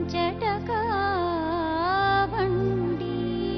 ಜಟಕ ಬಂಡಿ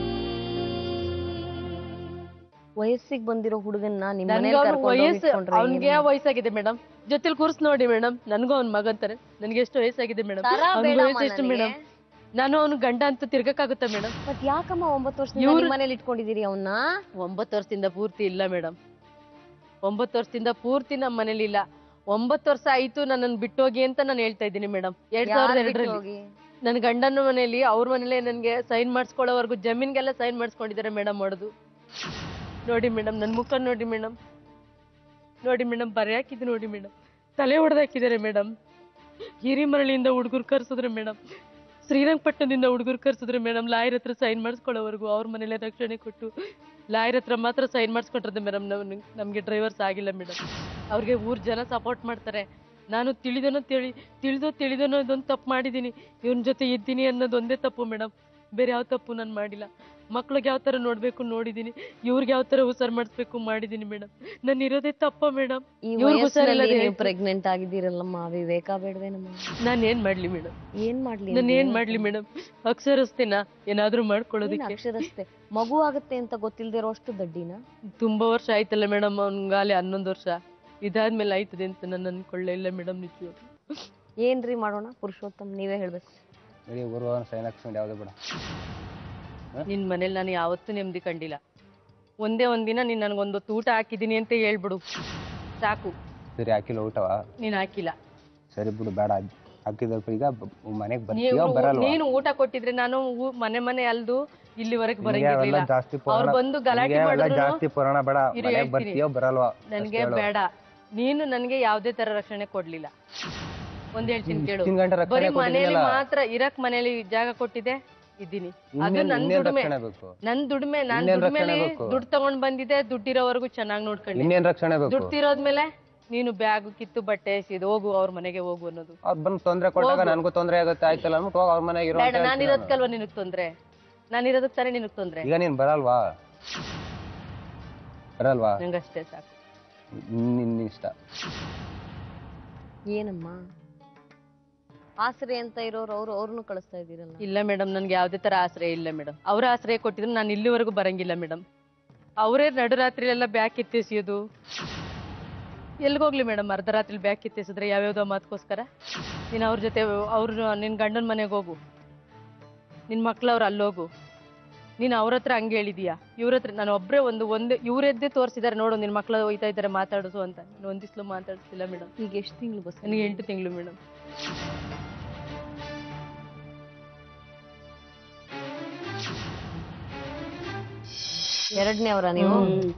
ವಯಸ್ಸಿಗೆ ಬಂದಿರೋ ಹುಡುಗನ್ನ ನಿಮ್ ನನ್ಗೆ ಮನೇಲಿ ಅವ್ನು ಕರ್ಕೊಂಡು ಹೋಗಿ ವಯಸ್ಸು ಇಟ್ಕೊಂಡ್ರೆ ಅವ್ನಿಗೆ ಏನು? ವಯಸ್ಸಾಗಿದೆ ಮೇಡಮ್ ಜೊತೆಲಿ ಕೂರ್ಸ್ ನೋಡಿ ಮೇಡಮ್ ನನ್ಗೂ ಅವ್ನ ಮಗಂತಾರೆ ನನ್ಗೆ ಎಷ್ಟು ವಯಸ್ಸಾಗಿದೆ ಮೇಡಮ್ ತರ ಅವ್ನಿಗೆ ಬೇಡಮ್ಮ ವಯಸ್ಸು ಎಷ್ಟು ನನಗೆ. ಮೇಡಮ್ ನಾನು ಅವ್ನ ಗಂಡ ಅಂತ ತಿರ್ಗಕ್ಕಾಗುತ್ತಾ ಮೇಡಮ್ ಮತ್ ಯಾಕಮ್ಮ ಒಂಬತ್ತು ವರ್ಷದಿಂದ ಇವ್ರು- ನಿಮ್ ಮನೇಲಿ ಇಟ್ಕೊಂಡಿದೀರಿ ಅವನ್ನ ಒಂಬತ್ತು ವರ್ಷದಿಂದ ಪೂರ್ತಿ ಇಲ್ಲ ಮೇಡಮ್ ಒಂಬತ್ತು ವರ್ಷದಿಂದ ಪೂರ್ತಿ ನಮ್ಮ ಮನೇಲಿ ಇಲ್ಲ ಒಂಬತ್ತು ವರ್ಷ ಆಯ್ತು ನನ್ನನ್ನು ಬಿಟ್ಟೋಗಿ ಅಂತ ನಾನು ಹೇಳ್ತಾ ಇದ್ದೀನಿ ಮೇಡಮ್ ಎರಡ್ ಸಾವಿರದ ಎರಡರಲ್ಲಿ ಹೋಗಿ ನನ್ನ ಗಂಡನ ಮನೇಲಿ ಅವ್ರ ಮನೇಲೆ ನನಗೆ ಸೈನ್ ಮಾಡಿಸ್ಕೊಳ್ಳೋವರೆಗೂ ಜಮೀನ್ಗೆಲ್ಲ ಸೈನ್ ಮಾಡಿಸ್ಕೊಂಡಿದ್ದಾರೆ ಮೇಡಮ್ ಹೊಡೆದು ನೋಡಿ ಮೇಡಮ್ ನನ್ನ ಮುಖ ನೋಡಿ ಮೇಡಮ್ ನೋಡಿ ಮೇಡಮ್ ಬರೆ ಹಾಕಿದ್ದು ನೋಡಿ ಮೇಡಮ್ ತಲೆ ಹೊಡೆದಾಕಿದ್ದಾರೆ ಮೇಡಮ್ ಹಿರಿಮರಳಿಯಿಂದ ಹುಡುಗರು ಕರ್ಸಿದ್ರೆ ಮೇಡಮ್ ಶ್ರೀರಂಗಪಟ್ಟಣದಿಂದ ಹುಡುಗರು ಕರ್ಸಿದ್ರೆ ಮೇಡಮ್ ಲಾಯರ್ ಹತ್ರ ಸೈನ್ ಮಾಡಿಸ್ಕೊಳ್ಳೋವರೆಗೂ ಅವ್ರ ಮನೇಲೆ ರಕ್ಷಣೆ ಕೊಟ್ಟು ಲಾಯರ್ ಹತ್ರ ಮಾತ್ರ ಸೈನ್ ಮಾಡಿಸ್ಕೊಟ್ರದೆ ಮೇಡಮ್ ನಾವು ನಮಗೆ ಡ್ರೈವರ್ಸ್ ಆಗಿಲ್ಲ ಮೇಡಮ್ ಅವ್ರಿಗೆ ಊರ್ ಜನ ಸಪೋರ್ಟ್ ಮಾಡ್ತಾರೆ ನಾನು ತಿಳಿದನೋ ತಿಳಿ ತಿಳಿದೋ ತಿಳಿದನೋ ಇದೊಂದು ತಪ್ಪು ಮಾಡಿದ್ದೀನಿ ಇವನ ಜೊತೆ ಇದ್ದೀನಿ ಅನ್ನೋದು ಒಂದೇ ತಪ್ಪು ಮೇಡಮ್ ಬೇರೆ ಯಾವ ತಪ್ಪು ನಾನು ಮಾಡಿಲ್ಲ ಮಕ್ಳಿಗೆ ಯಾವ ಥರ ನೋಡಬೇಕು ನೋಡಿದ್ದೀನಿ ಇವ್ರಿಗೆ ಯಾವ ಥರ ಹುಷಾರ್ ಮಾಡಿಸ್ಬೇಕು ಮಾಡಿದ್ದೀನಿ ಮೇಡಮ್ ನಾನು ಇರೋದೇ ತಪ್ಪ ಮೇಡಮ್ ಈ ಇವ್ರಿಗೂ ವಯಸ್ಸಿನಲ್ಲಿ ಹುಷಾರಿಲ್ಲದೆ ನೀವು ಪ್ರೆಗ್ನೆಂಟ್ ಆಗಿದ್ದೀರಲ್ಲಮ್ಮ ವಿವೇಕ ಬೇಡವೇನಮ್ಮ ನಾನು ಏನ್ ಮಾಡ್ಲಿ ಮೇಡಮ್ ಏನ್ ಮಾಡ್ಲಿ ನಾನು ಏನ್ ಮಾಡ್ಲಿ ಮೇಡಮ್ ಅಕ್ಷರಸ್ತೆನಾ ಏನಾದ್ರೂ ಮಾಡ್ಕೊಳ್ಳೋದಕ್ಕೆ ಅಕ್ಷರಸ್ತೆ ಮಗು ಆಗುತ್ತೆ ಅಂತ ಗೊತ್ತಿಲ್ದೇ ಇರೋಷ್ಟು ದಡ್ಡಿನ ತುಂಬಾ ವರ್ಷ ಆಯ್ತಲ್ಲ ಮೇಡಮ್ ಅವ್ನ್ಗಾಲೆ ಹನ್ನೊಂದು ವರ್ಷ ಇದಾದ್ಮೇಲೆ ಆಯ್ತದೆ ಅಂತ ನಾನು ಅನ್ಕೊಳ್ಳೇ ಇಲ್ಲ ಮೇಡಮ್ ನಿಜವಾಗ್ಲೂ ಏನ್ರಿ ಮಾಡೋಣ ಪುರುಷೋತ್ತಮ್ ನೀವೇ ಹೇಳ್ಬೇಕು ಇಡೀ ಊರು ಸೈನ್ ಹಾಕ್ಸ್ಕೊಂಡು ಯಾವುದೇ ಬೇಡ ನಿನ್ ಮನೇಲಿ ನಾನು ಯಾವತ್ತೂ ನೆಮ್ಮದಿ ಕಂಡಿಲ್ಲ ಒಂದೇ ಒಂದಿನ ನೀನ್ ನನಗೊಂದು ಊಟ ಹಾಕಿದ್ದೀನಿ ಅಂತ ಹೇಳ್ಬಿಡು ಸಾಕು ಸರಿ ಹಾಕಿಲ್ಲ ಊಟವ ನೀನ್ ಹಾಕಿಲ್ಲ ಸರಿ ಬಿಡು ಬೇಡ ಹಾಕಿದ್ರ ಈಗ ಮನೆಗೆ ಬರ್ತೀಯೋ ನೀವು ಬರಲ್ವಾ ನೀನು ಊಟ ಕೊಟ್ಟಿದ್ರೆ ನಾನು ಊ- ಮನೆ ಮನೆ ಅಲ್ದು ಇಲ್ಲಿವರೆಗೆ ನಿನಗೆ ಅವೆಲ್ಲ ಬರಂಗಿರ್ಲಿಲ್ಲ ಜಾಸ್ತಿ ಅವ್ರು ಪುರಾಣ ಬಂದು ಗಲಾಟೆ ನಿನಗೆ ಅವೆಲ್ಲ ಮಾಡಿದ್ರು ಜಾಸ್ತಿ ಪುರಾಣ ಬೇಡ ಇರು ಮನೆಗೆ ಹೇಳ್ತೀನಿ. ಬರ್ತೀಯೋ ಬರಲ್ವಾ ನನ್ಗೆ ಅಷ್ಟೇ ಹೇಳು. ಬೇಡ ನೀನು ನನ್ಗೆ ಯಾವ್ದೇ ತರ ರಕ್ಷಣೆ ಕೊಡ್ಲಿಲ್ಲ ಒಂದ್ ಹೇಳ್ತೀನಿ ಕೇಳು ಇಷ್ಟಿನ್ ಗಂಟೆ ರಕ್ಷಣೆ ಬರೀ ಮನೇಲಿ ಕೊಟ್ಟಿದ್ಯಲ್ಲ. ಮಾತ್ರ ಇರಕ್ ಮನೇಲಿ ಜಾಗ ಕೊಟ್ಟಿದೆ ಇದ್ದೀನಿ ಅದು ಇನ್ನೇನ್- ನನ್ ಇನ್ನೇನ್ ದುಡಿಮೆ ರಕ್ಷಣೆ ಬೇಕು ನನ್ ದುಡಿಮೆ ನಾನ್ ಇನ್ನೇನ್ ದುಡಿಮೆಲಿ ರಕ್ಷಣೆ ಬೇಕು? ದುಡ್ಡು ತಗೊಂಡ್ ಬಂದಿದೆ ದುಡ್ಡಿರೋವರೆಗೂ ಚೆನ್ನಾಗಿ ನೋಡ್ಕೊಂಡು ಇನ್ನೇನ್ ರಕ್ಷಣೆ ಬೇಕು ದುಡ್ಡು ತಿರೋದ್ಮೇಲೆ ನೀನು ಬ್ಯಾಗ್ ಕಿತ್ತು ಬಟ್ಟೆ ಎಸಿದು ಹೋಗು ಅವ್ರ ಮನೆಗೆ ಹೋಗು ಅನ್ನೋದು ಅವ್ರು ಬಂದು ತೊಂದ್ರೆ ಕೊಟ್ಟಾಗ ನನಗೂ ತೊಂದ್ರೆ ಆಗುತ್ತೆ ಆಯ್ತಲ್ಲ ಅಂದ್ಬಿಟ್ಟು ಹೋಗಿ ಅವ್ರ ಮನೆಗೆ ಇರೋ ಬೇಡ ನಾನು ಇರೋದಕ್ಕಲ್ವಾ ನಿನಗ್ ತೊಂದ್ರೆ ನಾನು ಇರೋದಕ್ಕೆ ತಾನೇ ನಿನಗ್ ತೊಂದ್ರೆ ಈಗ ನೀನ್ ಬರಲ್ವಾ ಬರಲ್ವಾ ನಂಗಷ್ಟೇ ಸಾಕು ನಿನ್ನ ಇಷ್ಟ ಏನಮ್ಮ ಆಸರೆ ಅಂತ ಇರೋರು ಅವ್ರು ಅವ್ರನ್ನು ಕಳಿಸ್ತಾ ಇದ್ದೀರಲ್ಲ ಇಲ್ಲ ಮೇಡಮ್ ನನ್ಗೆ ಯಾವ್ದೇ ತರ ಆಶ್ರಯ ಇಲ್ಲ ಮೇಡಮ್ ಅವ್ರ ಆಶ್ರಯ ಕೊಟ್ಟಿದ್ರು ನಾನು ಇಲ್ಲಿವರೆಗೂ ಬರಂಗಿಲ್ಲ ಮೇಡಮ್ ಅವರೇ ನಡುರಾತ್ರಿ ಎಲ್ಲ ಬ್ಯಾಗ್ ಎತ್ತೆಸಿಯೋದು ಎಲ್ಗೋಗ್ಲಿ ಮೇಡಮ್ ಅರ್ಧ ರಾತ್ರಿ ಬ್ಯಾಗ್ ಎತ್ತೆಸಿದ್ರೆ ಯಾವ್ಯಾವ್ದೋ ಮಾತ್ಕೋಸ್ಕರ ನೀನು ಅವ್ರ ಜೊತೆ ಅವ್ರು ನಿನ್ನ ಗಂಡನ ಮನೆಗೆ ಹೋಗು ನಿನ್ನ ಮಕ್ಳವ್ರು ಅಲ್ಲೋಗು ನೀನು ಅವ್ರ ಹತ್ರ ಹಂಗೆ ಹೇಳಿದೀಯಾ ಇವ್ರ ಹತ್ರ ನಾನು ಒಬ್ಬರೇ ಒಂದು ಒಂದು ಇವರೆದ್ದೇ ತೋರಿಸಿದ್ದಾರೆ ನೋಡು ನಿನ್ನ ಮಕ್ಳು ಹೋಯ್ತಾ ಇದ್ದಾರೆ ಮಾತಾಡಿಸು ಅಂತ ನಾನು ಒಂದಿಸ್ಲು ಮಾತಾಡ್ತಿಲ್ಲ ಮೇಡಮ್ ಈಗ ಎಷ್ಟು ತಿಂಗಳು ಬಸ್ ನನಗೆ ಎಂಟು ತಿಂಗಳು ಮೇಡಮ್ ಎರಡನೇ ಅವರ ನೀವು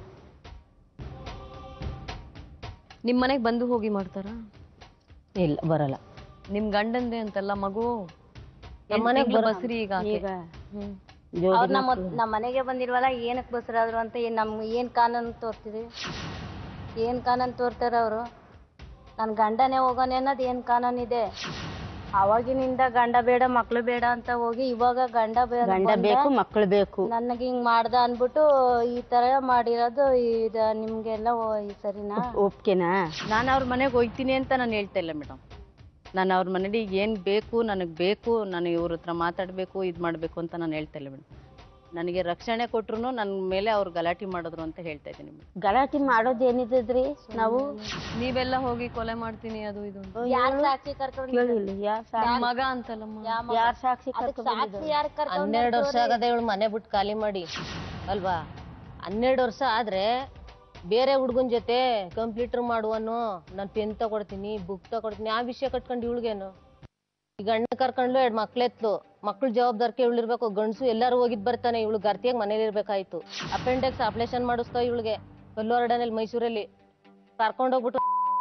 ನಿಮ್ ಮನೆಗ್ ಬಂದು ಹೋಗಿ ಮಾಡ್ತಾರ ಇಲ್ಲ ಬರಲ್ಲ ನಿಮ್ ಗಂಡಂದೆ ಅಂತಲ್ಲ ಮಗು ನಮ್ ಮನೆಗ್ ಬರ- ಬಸ್ರಿ ಈಗ ಆಕೆ. ಈಗ ಹ್ಮ್. ಅವ್ರು ನಮ್ಮ ನಮ್ಮ ಮನೆಗೆ ಬಂದಿಲ್ವಲ್ಲ ಏನಕ್ಕೆ ಬಸರಾದ್ರು ಅಂತ ಏನ್ ನಮ್ ಏನ್ ಕಾನೂನು ತೋರ್ತಿದ್ವಿ ಏನ್ ಕಾನೂನು ತೋರ್ತಾರ ಅವರು ನನ್ನ ಗಂಡನೇ ಹೋಗೋನೆ ಅನ್ನೋದು ಏನ್ ಕಾನೂನು ಇದೆ ಅವಾಗಿನಿಂದ ಗಂಡ ಬೇಡ ಮಕ್ಳು ಬೇಡ ಅಂತ ಹೋಗಿ ಇವಾಗ ಗಂಡ ಬೇ- ಗಂಡ ಬಂದ ಬೇಕು ಮಕ್ಕಳು ಬೇಕು ನನಗೆ ಹಿಂಗ್ ಮಾಡ್ದ ಅನ್ಬಿಟ್ಟು ಈ ತರ ಮಾಡಿರೋದು ಇದ ನಿಮ್ಗೆಲ್ಲ ಓ- ಈ ಸರಿನಾ ಒಪ್ಕೆನಾ ನಾನು ಅವ್ರ ಮನೆಗೆ ಹೋಗ್ತೀನಿ ಅಂತ ನಾನು ಹೇಳ್ತಾ ಇಲ್ಲ ಮೇಡಮ್ ನಾನು ಅವ್ರ ಮನೇಲಿ ಏನು ಬೇಕು ನನಗೆ ಬೇಕು ನಾನು ಇವ್ರ ಹತ್ರ ಮಾತಾಡಬೇಕು ಇದು ಮಾಡಬೇಕು ಅಂತ ನಾನು ಹೇಳ್ತಾ ಇಲ್ಲ ಮೇಡಮ್ ನನಗೆ ರಕ್ಷಣೆ ಕೊಟ್ರು ನನ್ನ ಮೇಲೆ ಅವ್ರು ಗಲಾಟೆ ಮಾಡಿದ್ರು ಅಂತ ಹೇಳ್ತಾ ಇದ್ದೀನಿ ಮೇಡಮ್ ಗಲಾಟೆ ಮಾಡೋದು ಏನಿದ್ರಿ ನಾವು ನೀವೆಲ್ಲ ಹೋಗಿ ಕೊಲೆ ಮಾಡ್ತೀನಿ ಅದು ಇದು ಅಂತ. ಯಾರ್ ಸಾಕ್ಷಿ ಕರ್ಕೊಂಡು ಕೇಳಿಲ್ಲ ಯಾರ್ ಸಾ- ನಿಮ್ ಮಗ ಅಂತಲ್ಲಮ್ಮ ಯಾರ್ ಸಾಕ್ಷಿ ಅದಕ್ಕೆ ಕರ್ಕೊಂಡ್ ಸಾಕ್ಷಿ ಯಾರ್ ಕರ್ಕೊಂಡು ಹನ್ನೆರಡು ವರ್ಷ ಆಗದೆ ಇವಳು ಮನೆ ಬಿಟ್ಟು ಖಾಲಿ ಮಾಡಿ ಅಲ್ವಾ ಹನ್ನೆರಡು ವರ್ಷ ಆದ್ರೆ ಬೇರೆ ಹುಡುಗನ ಜೊತೆ ಕಂಪ್ಯೂಟರ್ ಮಾಡುವನು ನಾನು ಪೆನ್ ತಗೊಡ್ತೀನಿ ಬುಕ್ ತಗೊಡ್ತೀನಿ ಆ ವಿಷಯ ಕಟ್ಕೊಂಡು ಇವಳಿಗೇನು ಈಗ ಗಂಡ ಕರ್ಕೊಂಡು ಎರಡು ಮಕ್ಳೆತ್ಲು ಮಕ್ಳ ಜವಾಬ್ದಾರಿಕೆ ಇವಳಿರ್ಬೇಕು ಗಂಡಸು ಎಲ್ಲಾರು ಹೋಗಿದ್ ಬರ್ತಾನೆ ಇವಳು ಗರ್ತಿಯಾಗಿ ಮನೇಲಿ ಇರ್ಬೇಕಾಯ್ತು ಅಪೆಂಡೆಕ್ಸ್ ಆಪರೇಷನ್ ಮಾಡಿಸ್ತಾವ ಇವಳಿಗೆ ಕಲ್ಲೋರ್ಡನಲ್ಲಿ ಮೈಸೂರಲ್ಲಿ ಕರ್ಕೊಂಡೋಗ್ಬಿಟ್ಟು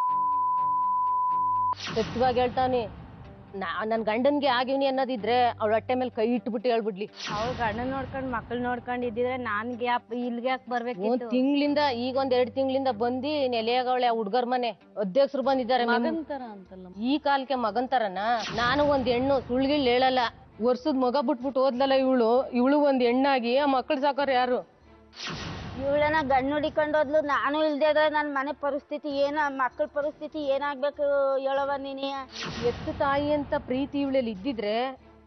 ಸತ್ಯವಾಗಿ ಹೇಳ್ತಾನೆ ನಾ ನನ್ನ ಗಂಡನ್ಗೆ ಆಗಿವ್ನಿ ಅನ್ನೋದಿದ್ರೆ ಅವಳ ಹೊಟ್ಟೆ ಮೇಲೆ ಕೈ ಇಟ್ಬಿಟ್ಟು ಹೇಳ್ಬಿಡ್ಲಿ ಅವ್ರ ಗಂಡನ್ ನೋಡ್ಕೊಂಡ್ ಮಕ್ಳು ನೋಡ್ಕೊಂಡ್ ಇದ್ದಿದ್ರೆ ನಾನ್ಗೆ ಯಾಪ್ ಇಲ್ಗೆ ಯಾಕೆ ಒಂದ್ ಬರ್ಬೇಕಿತ್ತು ತಿಂಗಳಿಂದ ಈಗ ಒಂದ್ ಎರಡ್ ತಿಂಗಳಿಂದ ಬಂದಿ ನೆಲೆಯಾಗವಳೆ ಆ ಹುಡ್ಗರ್ ಮನೆ ಅಧ್ಯಕ್ಷರು ಬಂದಿದ್ದಾರೆ ಮೆಮ್- ಮಗನ್ ತರ ಅಂತಲ್ಲ ಈ ಕಾಲಕ್ಕೆ ಮಗನ್ ತರನ ನಾನು ಒಂದ್ ಹೆಣ್ಣು ಸುಳ್ಗಿಳ್ ಹೇಳಲ್ಲ ವರ್ಷದ ಮಗ ಬಿಟ್ಬಿಟ್ಟು ಓದ್ಲಲ್ಲ ಇವಳು ಇವಳು ಒಂದ್ ಹೆಣ್ಣಾಗಿ ಆ ಮಕ್ಳು ಸಾಕೋರು ಯಾರು ಇವಳನ್ನ ಗಂಡು ಹುಡಿಕೊಂಡು ಹೋದ್ಲು ನಾನು ಇಲ್ದೇ ಇದ್ರೆ ನನ್ನ ಮನೆ ಪರಿಸ್ಥಿತಿ ಏನ ಮಕ್ಕಳ ಪರಿಸ್ಥಿತಿ ಏನಾಗ್ಬೇಕು ಹೇಳವ ನೀನಿ ಎತ್ತು ತಾಯಿ ಅಂತ ಪ್ರೀತಿ ಇವಳಲ್ಲಿ ಇದ್ದಿದ್ರೆ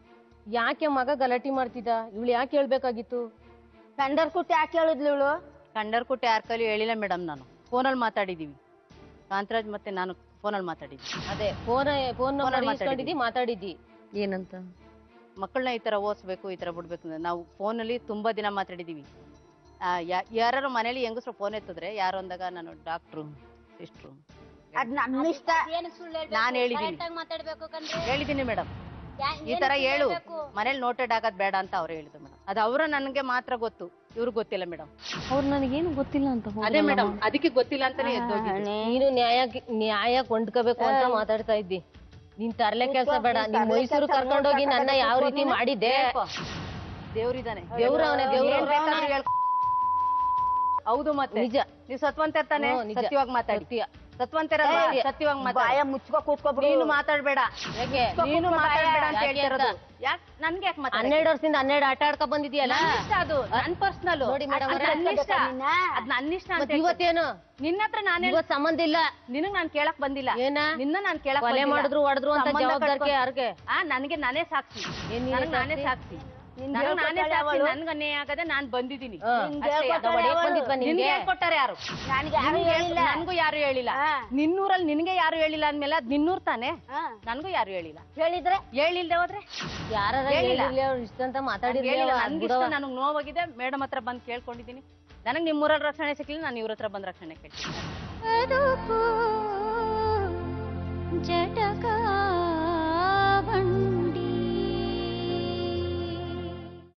ಯಾಕೆ ಮಗ ಗಲಾಟೆ ಮಾಡ್ತಿದ್ದ ಇವಳು ಯಾಕೆ ಹೇಳ್ಬೇಕಾಗಿತ್ತು ಗಂಡರ್ ಕುಟ್ಟಿ ಯಾಕೆ ಹೇಳಿದ್ಲು ಇವಳು ಕಂಡರ್ ಕೊಟ್ಟು ಯಾರ ಕೈಲಿ ಹೇಳಿಲ್ಲ ಮೇಡಮ್ ನಾನು ಫೋನಲ್ಲಿ ಮಾತಾಡಿದೀವಿ ಕಾಂತರಾಜ್ ಮತ್ತೆ ನಾನು ಫೋನಲ್ಲಿ ಮಾತಾಡಿದ್ವಿ ಅದೇ ಫೋನ್ ಫೋನ್ ನಂಬರ್ ಮಾತಾಡಿದ್ದಿ. ಇಸ್ಕೊಂಡಿದ್ದಿ ಮಾತಾಡಿದ್ದಿ ಏನಂತ ಮಕ್ಕಳನ್ನ ಈ ತರ ಓದಿಸ್ಬೇಕು ಈ ತರ ಬಿಡ್ಬೇಕು ಅಂತ ನಾವು ಫೋನಲ್ಲಿ ತುಂಬಾ ದಿನ ಮಾತಾಡಿದೀವಿ ಯಾರು ಮನೇಲಿ ಹೆಂಗಸ್ರು ಫೋನ್ ಎತ್ತಿದ್ರೆ ಯಾರು ಅಂದಾಗ ನಾನು ಡಾಕ್ಟ್ರು ಸಿಸ್ಟ್ರು ಅದ್ ನಮ್ಮ ಇಷ್ಟ ನಾನ್ ಹೇಳಿದೀನಿ. Correct ಆಗ್ ಮಾತಾಡ್ಬೇಕು ಕಣ್ರೀ ಹೇಳಿದೀನಿ ಮೇಡಮ್ ಯಾ- ಈ ಏನ್ ತರ ಸುಳ್ಳು ಹೇಳು ಹೇಳ್ಬೇಕು? ಮನೇಲಿ ನೋಟೆಡ್ ಆಗೋದ್ ಬೇಡ ಅಂತ ಅವ್ರು ಹೇಳಿದ್ರು ಮೇಡಮ್ ಅದು ಅವರ ನನಗೆ ಮಾತ್ರ ಗೊತ್ತು ಇವ್ರಿಗೆ ಗೊತ್ತಿಲ್ಲ ಮೇಡಮ್ ಅವ್ರು ನನಗೇನು ಗೊತ್ತಿಲ್ಲ ಅಂತ ಅದೇ ಹೋದ್ರಲ್ಲ ಮೇಡಮ್ ಅದಕ್ಕೆ ಗೊತ್ತಿಲ್ಲ ಅಂತಾನೆ ಎದ್ದೋಗಿದ್ದು ನೀನು ನ್ಯಾಯ ನ್ಯಾಯ ಕೊಂಡ್ಕೋಬೇಕು ಅಂತ ಮಾತಾಡ್ತಾ ಇದ್ದಿ ನೀನ್ ತರ್ಲೆ ಕೆಲ್ಸ ಬೇಡ ನೀನ್ ಮೈಸೂರು ಕರ್ಕೊಂಡೋಗಿ ನನ್ನ ಯಾವ ರೀತಿ ಮಾಡಿದ್ದೆ ದೇವ್ರಿದಾನೆ ದೇವ್ರು ಅವನೇ, ದೇವ್ರು. ಏನ್ ಬೇಕಾದ್ರೂ ಹೇಳ್ಕೊ. ಹೌದು ಮತ್ತೆ ನಿಜ ನೀವು ಸತ್ವಂತ ತಾನೆ ಹ್ಞೂ, ನಿಜ. ಸತ್ಯವಾಗಿ ಮಾತಾಡಿ ಸತ್ಯ. ಸತ್ವಂತರಲ್ವಾ ಏ, ಸತ್ಯವಾಗಿ ಬಾಯ ಮಾತಾಡಿ ಮುಚ್ಕೋ ಕೂತ್ಕೊಬಿಡು ನೀನು ಮಾತಾಡ್ಬೇಡ ಯಾಕೆ ನೀನು ಮಾತಾಡ್ಬೇಡ ಅಂತ ಯಾಕೆ ಹೇಳ್ತಾ ಇರೋದು ಅಂತ? ಯಾಕ್ ನನ್ಗೆ ಯಾಕೆ ಮಾತಾಡ ಹನ್ನೆರಡು ವರ್ಷದಿಂದ ಹನ್ನೆರಡು ಆಟ ಆಡ್ಕೊ ಬಂದಿದ್ಯಲ್ಲ ಇಷ್ಟ ಅದು ನನ್ ಪರ್ಸನಲ್ ನೋಡಿ madam ಅವ್ರೆ, ನನ್ನ ಇಷ್ಟ ನಿನ್ನ? ಅದ್ ನನ್ನ ಇಷ್ಟ ಅಂತ ಮತ್ ಇವತ್ತೇನು ನಿನ್ನ ಹತ್ರ ನಾನು ಇವತ್ ಸಂಬಂಧ ಇಲ್ಲ ನಿನಗ್ ನಾನ್ ಕೇಳಕ್ ಬಂದಿಲ್ಲ ಏನ ನಿನ್ನ ನಾನ್ ಕೇಳಕ್ ಕೊಲೆ ಬಂದಿಲ್ಲ. ಮಾಡಿದ್ರು ಹೊಡೆದ್ರು ಅಂತ ಸಂಬಂಧ ಜವಾಬ್ದಾರಿಕೆ ಕಟ್ಕೊಂಡ್- ಯಾರಿಗೆ ಆ ನನಗೆ ನಾನೇ ಸಾಕ್ಷಿ ಏನ್ ನೀನೇ ನನಗ್ ನಾನೇ ಸಾಕ್ಷಿ ನನಗ್ ನಾನೇ ಸಾಕ್ಷಿ ನನ್ಗೆ ಅನ್ಯಾಯ ಆಗದೆ ನಾನ್ ಬಂದಿದ್ದೀನಿ ಹಾ. ಅಷ್ಟೇ. ನಾವು ಹೊಡಿಯಕ್ ಬಂದಿದ್ವಾ ನಿನ್ಗೆ ನಿನ್ಗೆ ಹೇಳ್ಕೊಟ್ಟಾರೆ ಯಾರು ನನ್ಗೆ ಯಾರು ನಿನ್ಗೆ ಹೇಳಿಲ್ಲ ನನ್ಗೂ ಯಾರು ಹೇಳಿಲ್ಲ ಹಾ. ನಿನ್ನೂರಲ್ಲಿ ನಿನ್ಗೆ ಯಾರು ಹೇಳಿಲ್ಲ ಅಂದ್ಮೇಲೆ ಅದ್ ನಿನ್ನೂರ್ ತಾನೆ ಹಾ. ನನ್ಗೂ ಯಾರು ಹೇಳಿಲ್ಲ ಹೇಳಿದ್ರೆ ಹೇಳಿಲ್ದೆ ಹೋದ್ರೆ ಯಾರ ಹೇಳಿಲ್ಲ. ಹೇಳಿರ್ಲಿ ಅವ್ರು ಇಷ್ಟ ಅಂತ ನಾನ್ ಮಾತಾಡಿರ್ಲಿ ಹೇಳಿಲ್ಲ ಅವ್ರು ನನ್ಗೆ ಬಿಡವ್ವ. ಇಷ್ಟ ನನಗ್ ನೋವಾಗಿದೆ ಮೇಡಮ್ ಹತ್ರ ಬಂದ್ ಕೇಳ್ಕೊಂಡಿದ್ದೀನಿ ನನಗ್ ನಿಮ್ಮೂರಲ್ಲಿ ರಕ್ಷಣೆ ಸಿಕ್ಲಿಲ್ಲ ನಾನು ಇವ್ರ ಹತ್ರ ಬಂದ್ ರಕ್ಷಣೆ ಕೇಳ್ತೀನಿ ಬದುಕು ಜಟಕ ಬಣ್ಣ